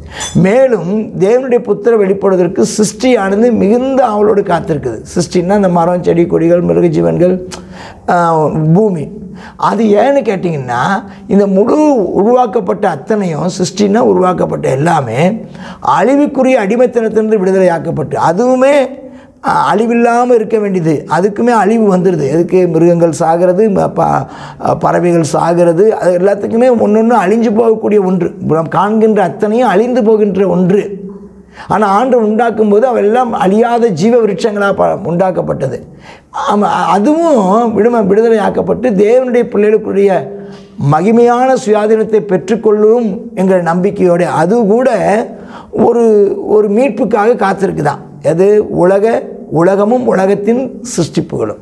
மேலும் தேவனுடைய புத்திர வெளிப்படுவதற்கு சிருஷ்டியானது மிகுந்த அவளோடு காத்திருக்குது சிருஷ்டின்னா இந்த மரம் செடி கொடிகள் மிருக ஜீவன்கள் ஆஹ், பூமி அது ஏன்னு கேட்டிங்கன்னா இந்த முழு உருவாக்கப்பட்ட அத்தனையும் சிருஷ்டினா உருவாக்கப்பட்ட எல்லாமே அழிவுக்குரிய அடிமைத்தனத்திலிருந்து விடுதலையாக்கப்பட்டு அதுவுமே அஹ், அழிவில்லாமல் இருக்க வேண்டியது அதுக்குமே அழிவு வந்துடுது எதுக்கு மிருகங்கள் சாகிறது ம- ப- பறவைகள் சாகிறது அது எல்லாத்துக்குமே ஒன்று ஒன்று அழிஞ்சு போகக்கூடிய ஒன்று நாம் காண்கின்ற அத்தனையும் அழிந்து போகின்ற ஒன்று ஆனால் ஆண்டு உண்டாக்கும் போது அவெல்லாம் அழியாத ஜீவ விருட்சங்களாக ப உண்டாக்கப்பட்டது ஆமா, அதுவும் விடும விடுதலை ஆக்கப்பட்டு தேவனுடைய பிள்ளைகளுக்குரிய மகிமையான சுயாதீனத்தை பெற்றுக்கொள்ளும் என்கிற நம்பிக்கையோடு அது கூட ஒரு ஒரு மீட்புக்காக காத்திருக்குதான் அது உலக உலகமும் உலகத்தின் சிருஷ்டிப்புகளும்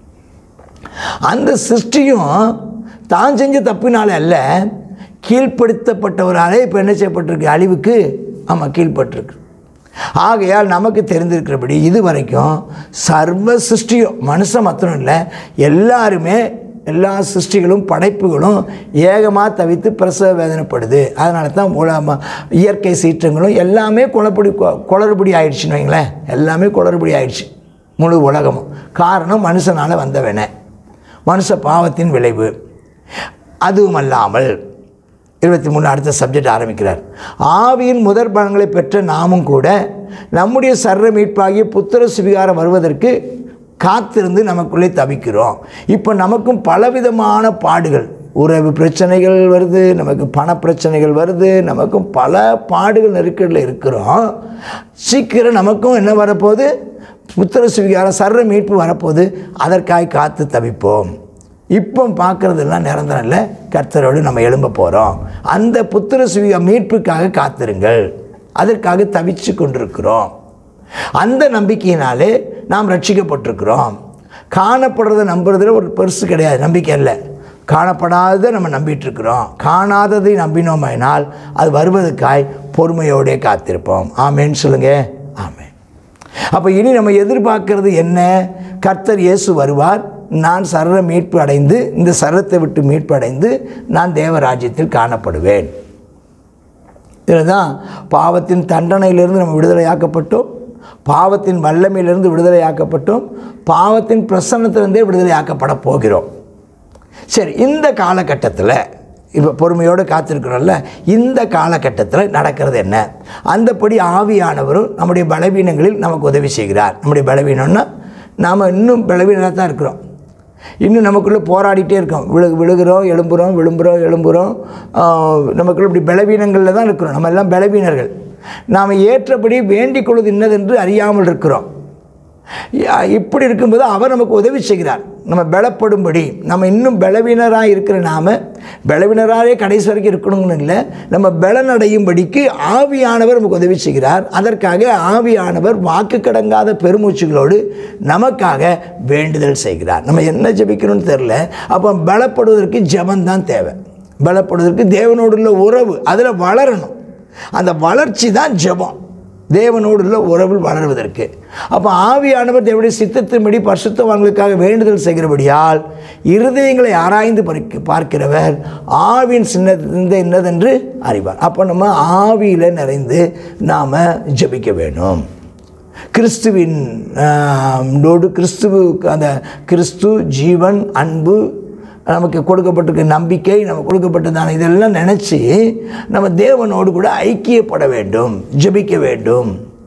அந்த சிருஷ்டியும் தான் செஞ்ச தப்பினால அல்ல கீழ்ப்படுத்தப்பட்டவராலே இப்போ என்ன செய்யப்பட்டிருக்கு அழிவுக்கு ஆமாம் கீழ்ப்பட்டிருக்கு ஆகையால் நமக்கு தெரிந்திருக்கிறபடி இது வரைக்கும் சர்வ சிருஷ்டியும் மனுஷன் மாத்திரம் இல்லை எல்லாருமே எல்லா சிருஷ்டிகளும் படைப்புகளும் ஏகமாக தவித்து பிரசவ வேதனைப்படுது அதனால தான் உல ம- இயற்கை சீற்றங்களும் எல்லாமே குளப்படி கொ- குளறுபடி ஆயிடுச்சுன்னு வைங்களேன் எல்லாமே குளறுபடி ஆயிடுச்சு முழு உலகமும் காரணம் மனுஷனால் வந்தவனே மனுஷ பாவத்தின் விளைவு அதுவும் அல்லாமல் இருபத்தி மூணு அடுத்த சப்ஜெக்ட் ஆரம்பிக்கிறார் ஆவியின் முதற் பலன்களை பெற்ற நாமும் கூட நம்முடைய சர்வ மீட்பாகிய புத்திர சுவிகாரம் வருவதற்கு காத்திருந்து நமக்குள்ளே தவிக்கிறோம் இப்போ நமக்கும் பலவிதமான பாடுகள் உறவு பிரச்சனைகள் வருது நமக்கு பண பிரச்சனைகள் வருது நமக்கும் பல பாடுகள் நெருக்கடியில் இருக்கிறோம் சீக்கிரம் நமக்கும் என்ன வரப்போகுது புத்திர சுவிகாரம் சர்வ மீட்பு வரப்போகுது அதற்காய் காத்து தவிப்போம் இப்போ பார்க்குறதெல்லாம் நிரந்தரம் இல்லை கர்த்தரோடு நம்ம எழும்ப போகிறோம் அந்த புத்திர சுவிக மீட்புக்காக காத்திருங்கள் அதற்காக தவிச்சு கொண்டிருக்கிறோம் அந்த நம்பிக்கையினாலே நாம் ரட்சிக்கப்பட்டிருக்கிறோம் காணப்படுறதை நம்புறதுல ஒரு பெருசு கிடையாது நம்பிக்கை இல்லை காணப்படாததை நம்ம நம்பிட்டு இருக்கிறோம் காணாததை நம்பினோமாயினால் அது வருவதற்காய் பொறுமையோடே காத்திருப்போம் ஆமேன்னு சொல்லுங்க ஆமென் அப்போ இனி நம்ம எதிர்பார்க்கிறது என்ன கர்த்தர் இயேசு வருவார் நான் சர்வ மீட்பு அடைந்து இந்த சரத்தை விட்டு மீட்பு அடைந்து நான் தேவராஜ்யத்தில் காணப்படுவேன் இதில் தான் பாவத்தின் தண்டனையிலிருந்து நம்ம விடுதலையாக்கப்பட்டோம் பாவத்தின் வல்லமையிலிருந்து விடுதலையாக்கப்பட்டோம் பாவத்தின் பிரசன்னத்திலிருந்தே விடுதலையாக்கப்பட போகிறோம் சரி இந்த காலகட்டத்தில் இப்போ பொறுமையோடு காத்திருக்கிறோம்ல இந்த காலகட்டத்தில் நடக்கிறது என்ன அந்தப்படி ஆவியானவரும் நம்முடைய பலவீனங்களில் நமக்கு உதவி செய்கிறார் நம்முடைய பலவீனம்னா நாம் இன்னும் பலவீனராக தான் இருக்கிறோம் இன்னும் நமக்குள்ளே போராடிட்டே இருக்கோம் விழு விழுகிறோம் எழும்புகிறோம் விழும்புகிறோம் எழும்புகிறோம் ஆஹ், நமக்குள்ள இப்படி பலவீனங்களில் தான் இருக்கிறோம் நம்ம எல்லாம் பலவீனர்கள் நாம் ஏற்றபடி வேண்டிக் கொள்வது இன்னதென்று அறியாமல் இருக்கிறோம் யா- இப்படி இருக்கும்போது அவர் நமக்கு உதவி செய்கிறார் நம்ம பலப்படும்படி நம்ம இன்னும் பலவீனராக இருக்கிற நாம பலவீனராகவே கடைசி வரைக்கும் இருக்கணும்னு இல்லை நம்ம பலனடையும்படிக்கு ஆவியானவர் நமக்கு உதவி செய்கிறார் அதற்காக ஆவியானவர் வாக்கு கடங்காத பெருமூச்சுகளோடு நமக்காக வேண்டுதல் செய்கிறார் நம்ம என்ன ஜெபிக்கணும்னு தெரில அப்போ பலப்படுவதற்கு ஜெபந்தான் தேவை பலப்படுவதற்கு தேவனோடு உள்ள உறவு அதில் வளரணும் அந்த வளர்ச்சி தான் ஜெபம் தேவனோடு உள்ள உறவில் வளருவதற்கு அப்போ ஆவியானவர் தேவனுடைய சித்தத்தின்படி பரிசுத்தவான்களுக்காக வேண்டுதல் செய்கிறபடியால் இருதயங்களை ஆராய்ந்து பறிக்க பார்க்கிறவர் ஆவியின் சின்னத்திலிருந்து என்னதென்று அறிவார் அப்போ நம்ம ஆவியில் நிறைந்து நாம் ஜெபிக்க வேணும் கிறிஸ்துவின் ஆம், டோடு கிறிஸ்துவுக்கு அந்த கிறிஸ்து ஜீவன் அன்பு நமக்கு கொடுக்கப்பட்டிருக்க நம்பிக்கை நமக்கு கொடுக்கப்பட்டதான இதெல்லாம் நினச்சி நம்ம தேவனோடு கூட ஐக்கியப்பட வேண்டும் ஜெபிக்க வேண்டும்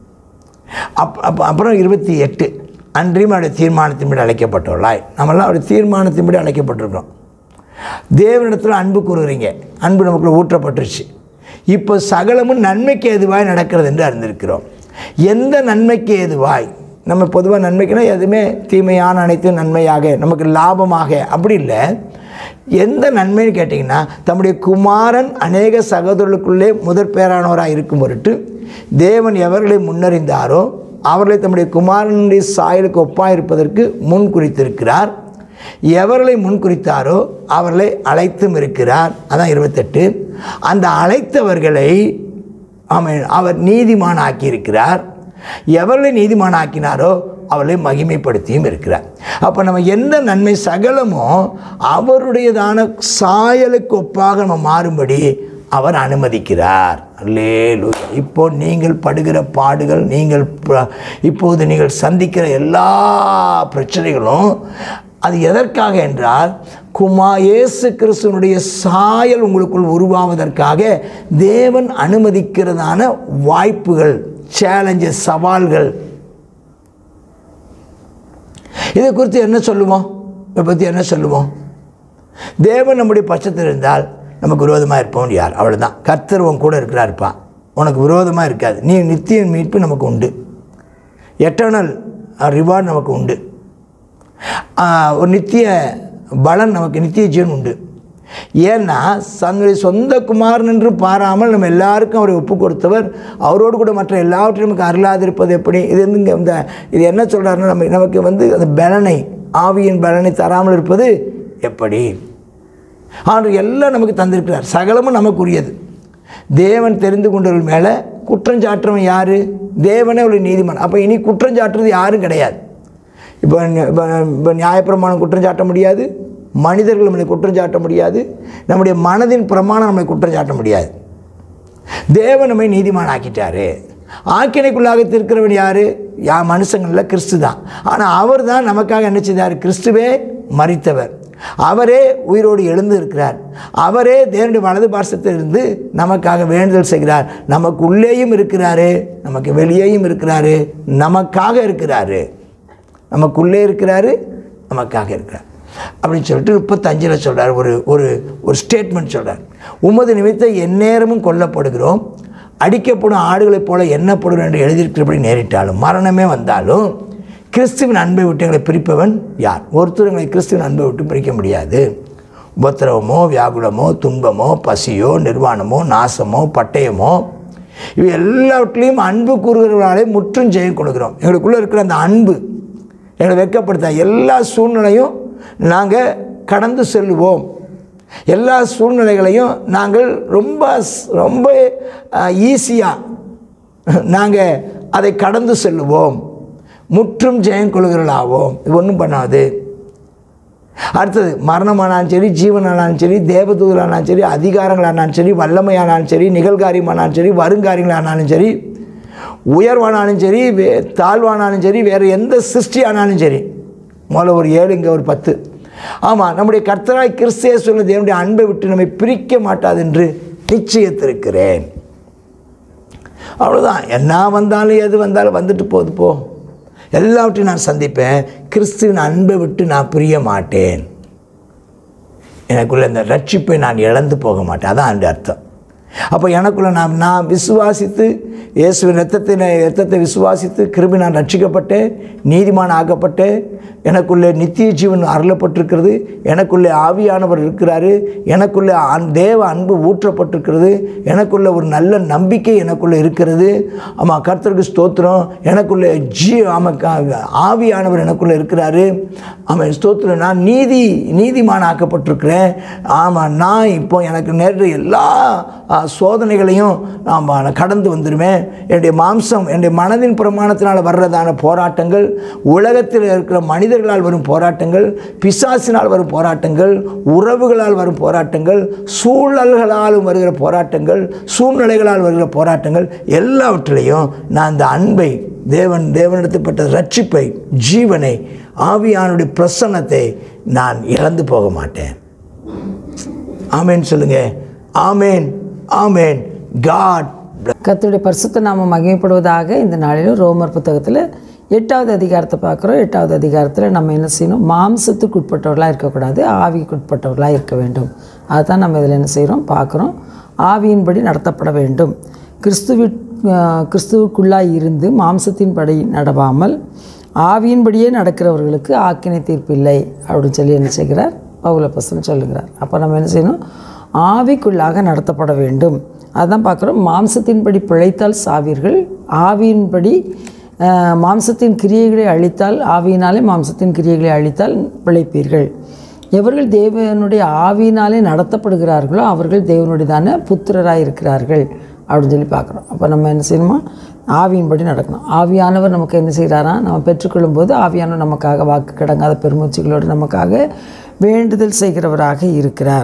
அப் அப் அப்புறம் இருபத்தி எட்டு அன்றியும் அவருடைய தீர்மானத்தின்படி அழைக்கப்பட்டுள்ளாய் நம்மெல்லாம் அவருடைய தீர்மானத்தின்படி அழைக்கப்பட்டிருக்கிறோம் தேவனிடத்தில் அன்பு கூறுகிறீங்க அன்பு நமக்குள்ள ஊற்றப்பட்டுருச்சு இப்போ சகலமும் நன்மைக்கு எதுவாய் நடக்கிறது என்று அறிந்திருக்கிறோம் எந்த நன்மைக்கு எதுவாய் நம்ம பொதுவாக நன்மைக்குன்னா எதுவுமே தீமையான அனைத்தும் நன்மையாக நமக்கு லாபமாக அப்படி இல்லை எந்த நன்மைன்னு கேட்டிங்கன்னா தம்முடைய குமாரன் அநேக சகோதரர்களுக்குள்ளே முதற் பேரானவராக இருக்கும் பொருட்டு தேவன் எவர்களை முன்னறிந்தாரோ அவர்களை தம்முடைய குமாரனுடைய சாயலுக்கு ஒப்பாக இருப்பதற்கு முன் குறித்திருக்கிறார் எவர்களை முன்குறித்தாரோ அவர்களை அழைத்தும் இருக்கிறார் அதான் இருபத்தெட்டு அந்த அழைத்தவர்களை ஆமென் அவர் நீதிமான் ஆக்கியிருக்கிறார் எவர்களை நீதிமான் ஆக்கினாரோ அவர்களை மகிமைப்படுத்தியும் இருக்கிறார் அப்போ நம்ம எந்த நன்மை சகலமோ அவருடையதான சாயலுக்கு ஒப்பாக நம்ம மாறும்படி அவர் அனுமதிக்கிறார் அல்லேலூயா இப்போ நீங்கள் படுகிற பாடுகள் நீங்கள் ப- இப்போது நீங்கள் சந்திக்கிற எல்லா பிரச்சனைகளும் அது எதற்காக என்றால் குமா இயேசு கிறிஸ்துவனுடைய சாயல் உங்களுக்குள் உருவாவதற்காக தேவன் அனுமதிக்கிறதான வாய்ப்புகள் சேலஞ்சஸ் சவால்கள் இதை குறித்து என்ன சொல்லுவோம் இதை பற்றி என்ன சொல்லுவோம் தேவன் நம்முடைய பட்சத்தில் இருந்தால் நமக்கு விரோதமாக இருப்பவன் யார் அவ்வளோதான் கர்த்தர் உன் கூட இருக்கிறாருப்பா உனக்கு விரோதமாக இருக்காது நீ நித்திய மீட்பு நமக்கு உண்டு எட்டர்னல் ரிவார்டு நமக்கு உண்டு ஆஹ், ஒரு நித்திய பலன் நமக்கு நித்திய ஜீவன் உண்டு ஏன்னா தன்னுடைய சொந்த குமாரன் என்று பாராமல் நம்ம எல்லாருக்கும் அவரை ஒப்பு கொடுத்தவர் அவரோடு கூட மற்ற எல்லாவற்றையும் நமக்கு அருளாதிருப்பது எப்படி இது வந்து இங்க இந்த இது என்ன சொல்கிறாருன்னா நம்ம நமக்கு வந்து அந்த பலனை ஆவியின் பலனை தராமல் இருப்பது எப்படி ஆண்டு எல்லாம் நமக்கு தந்திருக்கிறார் சகலமும் நமக்குரியது தேவன் தெரிந்து கொண்டவர்கள் மேலே குற்றம் சாட்டுறவன் யார் தேவனே ஒரு நீதிமான் அப்போ இனி குற்றம் சாட்டுறது யாரும் கிடையாது இப்போ இப்போ இப்போ நியாயப்பிரமாணம் குற்றம் சாட்ட முடியாது மனிதர்கள் நம்மளை குற்றம் சாட்ட முடியாது நம்முடைய மனதின் பிரமாணம் நம்மளை குற்றம் சாட்ட முடியாது தேவன் நம்மை நீதிமான் ஆக்கிட்டாரு ஆக்கினைக்குள்ளாக திருக்கிறவன் யார் யா மனுஷங்களில் கிறிஸ்து தான் ஆனால் அவர் தான் நமக்காக என்ன செய்தார் கிறிஸ்துவே மறித்தவர் அவரே உயிரோடு எழுந்து இருக்கிறார் அவரே தேவனுடைய வலது பார்சத்தில் இருந்து நமக்காக வேண்டுதல் செய்கிறார் நமக்கு உள்ளேயும் இருக்கிறாரு நமக்கு வெளியேயும் இருக்கிறாரு நமக்காக இருக்கிறாரு நமக்குள்ளே இருக்கிறாரு நமக்காக இருக்கிறார் அப்படின்னு சொல்லிட்டு முப்பத்தஞ்சில் சொல்கிறார் ஒரு ஒரு ஒரு ஸ்டேட்மெண்ட் சொல்கிறார் உமது நிமித்தம் எந்நேரமும் கொல்லப்படுகிறோம் அடிக்கப்படும் ஆடுகளைப் போல எண்ணப்படுகிறோம் என்று எழுதியிருக்கிறபடி நேரிட்டாலும் மரணமே வந்தாலும் கிறிஸ்துவின் அன்பை விட்டு எங்களை பிரிப்பவன் யார் ஒருத்தர் எங்களை கிறிஸ்துவின் அன்பை விட்டு பிரிக்க முடியாது உபத்திரவமோ வியாகுலமோ துன்பமோ பசியோ நிர்வாணமோ நாசமோ பட்டயமோ இவை எல்லாவற்றிலையும் அன்பு கூறுகிறவர்களாலே முற்றும் ஜெயம் கொடுக்கிறோம் எங்களுக்குள்ளே இருக்கிற அந்த அன்பு எங்களை வெட்கப்படுத்த எல்லா சூழ்நிலையும் நாங்கள் கடந்து செல்லுவோம் எல்லா சூழ்நிலைகளையும் நாங்கள் ரொம்ப ஸ்- ரொம்ப ஈஸியாக நாங்கள் அதை கடந்து செல்லுவோம் முற்றும் ஜெயம் கொள்கிறவர்களாவோம் இது ஒன்றும் பண்ணாது அடுத்தது மரணமானாலும் சரி ஜீவனானாலும் சரி தேவதூதரானாலும் சரி அதிகாரங்களானாலும் சரி வல்லமையானாலும் சரி நிகழ்காரியமானாலும் சரி வருங்காரியங்களானாலும் சரி உயர்வானாலும் சரி வே தாழ்வானாலும் சரி வேறு எந்த சிருஷ்டி ஆனாலும் சரி முதல்ல ஒரு ஏழு இங்கே ஒரு பத்து ஆமாம் நம்முடைய கர்த்தராய் கிறிஸ்திய சொல்ல தேவனுடைய அன்பை விட்டு நம்மை பிரிக்க மாட்டாது என்று நிச்சயத்திருக்கிறேன் அவ்வளோதான் என்ன வந்தாலும் எது வந்தாலும் வந்துட்டு போகுது போ எல்லாவற்றையும் நான் சந்திப்பேன் கிறிஸ்துவின் அன்பை விட்டு நான் பிரிய மாட்டேன் எனக்குள்ள இந்த ரட்சிப்பை நான் இழந்து போக மாட்டேன் அதான் அந்த அர்த்தம் அப்போ எனக்குள்ள நான் நான் விசுவாசித்து இயேசுவின் ரத்தத்தை ரத்தத்தை விசுவாசித்து கிருபி நான் ரட்சிக்கப்பட்டேன் நீதிமான் ஆக்கப்பட்டேன் எனக்குள்ளே நித்திய ஜீவன் அருளப்பட்டிருக்கிறது எனக்குள்ளே ஆவியானவர் இருக்கிறாரு எனக்குள்ளே அன் தேவ அன்பு ஊற்றப்பட்டிருக்கிறது எனக்குள்ள ஒரு நல்ல நம்பிக்கை எனக்குள்ளே இருக்கிறது ஆமாம் கர்த்தருக்கு ஸ்தோத்திரம் எனக்குள்ளே ஜீ ஆமாம் க- ஆவியானவர் எனக்குள்ளே இருக்கிறாரு ஆமாம் ஸ்தோத்திரம் நான் நீதி நீதிமான் ஆக்கப்பட்டிருக்கிறேன் ஆமாம் நான் இப்போ எனக்கு நேரிட எல்லா ஆ, சோதனைகளையும் ஆமா, நான் கடந்து வந்துடுவேன் என்னுடைய மாம்சம் என்னுடைய மனதின் பிரமாணத்தினால் வர்றதான போராட்டங்கள் உலகத்தில் இருக்கிற மனிதர்களால் வரும் போராட்டங்கள் பிசாசினால் வரும் போராட்டங்கள் உறவுகளால் வரும் போராட்டங்கள் சூழல்களாலும் வருகிற போராட்டங்கள் சூழ்நிலைகளால் வருகிற போராட்டங்கள் எல்லாவற்றிலையும் நான் இந்த அன்பை தேவன் தேவனிடத்துப்பட்ட ரட்சிப்பை ஜீவனை ஆவியானுடைய பிரசன்னத்தை நான் இழந்து போக மாட்டேன் ஆமேன் சொல்லுங்க ஆமேன் ஆமேன் காட் கர்த்தருடைய பரிசுத்த நாம மகிமைப்படுவதாக இந்த நாளிலும் ரோமர் புத்தகத்தில் எட்டாவது அதிகாரத்தை பார்க்குறோம் எட்டாவது அதிகாரத்தில் நம்ம என்ன செய்யணும் மாம்சத்துக்கு உட்பட்டவர்களாக இருக்கக்கூடாது ஆவிக்கு உட்பட்டவர்களாக இருக்க வேண்டும் அதுதான் நம்ம இதில் என்ன செய்கிறோம் பார்க்குறோம் ஆவியின்படி நடத்தப்பட வேண்டும் கிறிஸ்துவி கிறிஸ்துவுக்குள்ளாய் இருந்து மாம்சத்தின்படி நடவாமல் ஆவியின்படியே நடக்கிறவர்களுக்கு ஆக்கினை தீர்ப்பு இல்லை அப்படின்னு சொல்லி என்ன செய்கிறார் பவுலப்பசன் சொல்லுகிறார் அப்போ நம்ம என்ன செய்யணும் ஆவிக்குள்ளாக நடத்தப்பட வேண்டும் அதான் பார்க்குறோம் மாம்சத்தின்படி பிழைத்தால் சாவீர்கள் ஆவியின்படி அஹ், மாம்சத்தின் கிரியைகளை அழித்தால் ஆவியினாலே மாம்சத்தின் கிரியைகளை அழித்தால் பிழைப்பீர்கள் எவர்கள் தேவனுடைய ஆவியினாலே நடத்தப்படுகிறார்களோ அவர்கள் தேவனுடையதான புத்திரராக இருக்கிறார்கள் அப்படின்னு சொல்லி பார்க்குறோம் அப்போ நம்ம என்ன செய்யணுமா ஆவியின்படி நடக்கணும் ஆவியானவர் நமக்கு என்ன செய்கிறாரா நம்ம பெற்றுக்கொள்ளும் போது ஆவியானவர் நமக்காக வாக்கு கிடங்காத பெருமூச்சுகளோடு நமக்காக வேண்டுதல் செய்கிறவராக இருக்கிறார்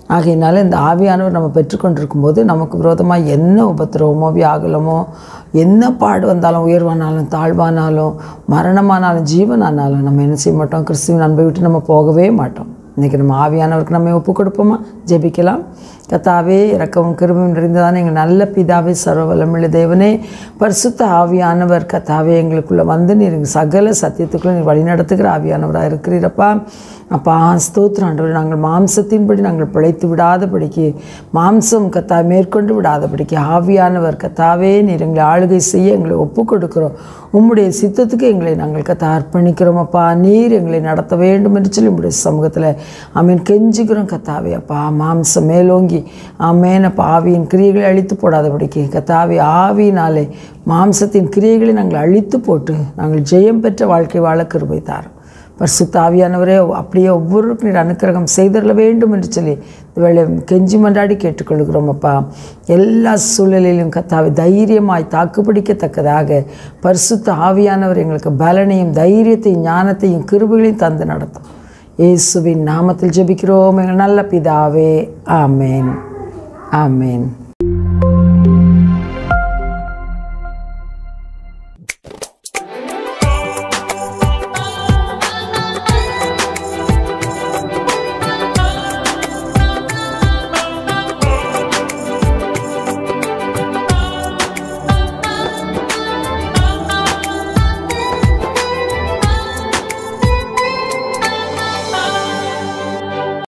ஆகையினால இந்த ஆவியானவர் நம்ம பெற்றுக்கொண்டிருக்கும் போது நமக்கு விரோதமாக என்ன உபத்திரவமோ வியாகுலமோ என்ன பாடு வந்தாலும் உயர்வானாலும் தாழ்வானாலும் மரணமானாலும் ஜீவனானாலும் நம்ம என்ன செய்ய மாட்டோம் கிறிஸ்துவின் அன்பை விட்டு நம்ம போகவே மாட்டோம் இன்றைக்கி நம்ம ஆவியானவருக்கு நம்ம ஒப்பு கொடுப்போமா ஜெபிக்கலாம் கத்தாவே இறக்கவும் கிருபையும் நிறைந்ததான எங்கள் நல்ல பிதாவே சர்வவல்லமுள்ள தேவனே பரிசுத்த ஆவியானவர் கத்தாவே எங்களுக்குள்ளே வந்து நீர் எங்கள் சகல சத்தியத்துக்குள்ளே நீர் வழிநடத்துகிற ஆவியானவராக இருக்கிறீரப்பா அப்பா ஸ்தோத்திரம் ஆண்டவர் நாங்கள் மாம்சத்தின்படி நாங்கள் பிழைத்து விடாதபடிக்கு மாம்சம் கத்தா மேற்கொண்டு விடாதபடிக்கு ஆவியானவர் கத்தாவே நீர் எங்களை ஆளுகை செய்ய எங்களை ஒப்பு கொடுக்கிறோம் உம்முடைய சித்தத்துக்கு எங்களை நாங்கள் கத்தா அர்ப்பணிக்கிறோம் அப்பா நீர் எங்களை நடத்த வேண்டும் என்று சொல்லி உம்முடைய சமூகத்தில் ஆமீன் கெஞ்சுகிறோம் கத்தாவே அப்பா மாம்சம் மேலோங்கி ஆமேன் அப்பா ஆவியின் கிரியைகளை அழித்து போடாதபடிக்கு கத்தாவே ஆவியினாலே மாம்சத்தின் கிரியைகளை நாங்கள் அழித்து போட்டு நாங்கள் ஜெயம் பெற்ற வாழ்க்கை வாழ கிருபை தாரும் பரிசுத்த ஆவியானவரே அப்படியே ஒவ்வொருவருக்கும் நீர் அனுக்கிரகம் செய்தரல வேண்டும் என்று சொல்லி இந்த வேளை கெஞ்சி மன்றாடி கேட்டுக்கொள்கிறோம் அப்பா எல்லா சூழ்நிலையிலும் கத்தாவை தைரியமாய் தாக்குப்பிடிக்கத்தக்கதாக பரிசுத்த ஆவியானவர் எங்களுக்கு பலனையும் தைரியத்தையும் ஞானத்தையும் கிருபைகளையும் தந்து நடத்தும் இயேசுவின் நாமத்தில் ஜெபிக்கிறோம் எங்கள் நல்ல பிதாவே ஆமேன் ஆமேன்